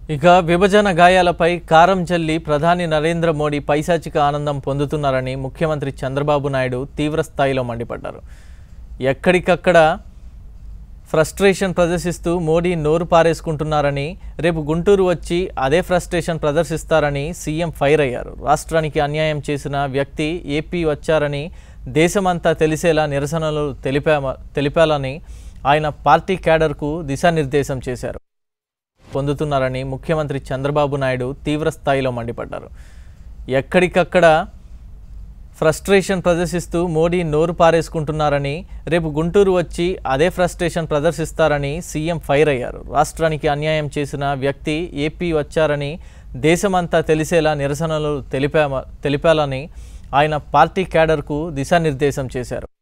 ఇక విభజన గాయాలపై కారం చల్లి ప్రధాని నరేంద్ర మోడీ పైశాచిక ఆనందం పొందుతున్నారని ముఖ్యమంత్రి చంద్రబాబు నాయుడు తీవ్ర స్థాయిలో మండిపడ్డారు ఎక్కడికక్కడ ఫ్రస్ట్రేషన్ ప్రదర్శిస్తూ మోడీ నోరు పారేసుకుంటున్నారని రేపు గుంటూరు వచ్చి అదే ఫ్రస్ట్రేషన్ ప్రదర్శిస్తారని సీఎం ఫైర్ అయ్యారు రాష్ట్రానికి అన్యాయం చేసిన వ్యక్తి ఏపీ వచ్చారని దేశమంతా తెలిసేలా నిరసనలు తెలిపా తెలిపాలని ఆయన పార్టీ క్యాడర్కు దిశానిర్దేశం చేశారు పొందుతున్నారని ముఖ్యమంత్రి చంద్రబాబు నాయుడు తీవ్ర స్థాయిలో మండిపడ్డారు ఎక్కడికక్కడ ఫ్రస్ట్రేషన్ ప్రదర్శిస్తూ మోడీ నోరు పారేసుకుంటున్నారని రేపు గుంటూరు వచ్చి అదే ఫ్రస్ట్రేషన్ ప్రదర్శిస్తారని సీఎం ఫైర్ అయ్యారు రాష్ట్రానికి అన్యాయం చేసిన వ్యక్తి ఏపీ వచ్చారని దేశమంతా తెలిసేలా నిరసనలు తెలిపా తెలిపాలని ఆయన పార్టీ క్యాడర్కు దిశానిర్దేశం చేశారు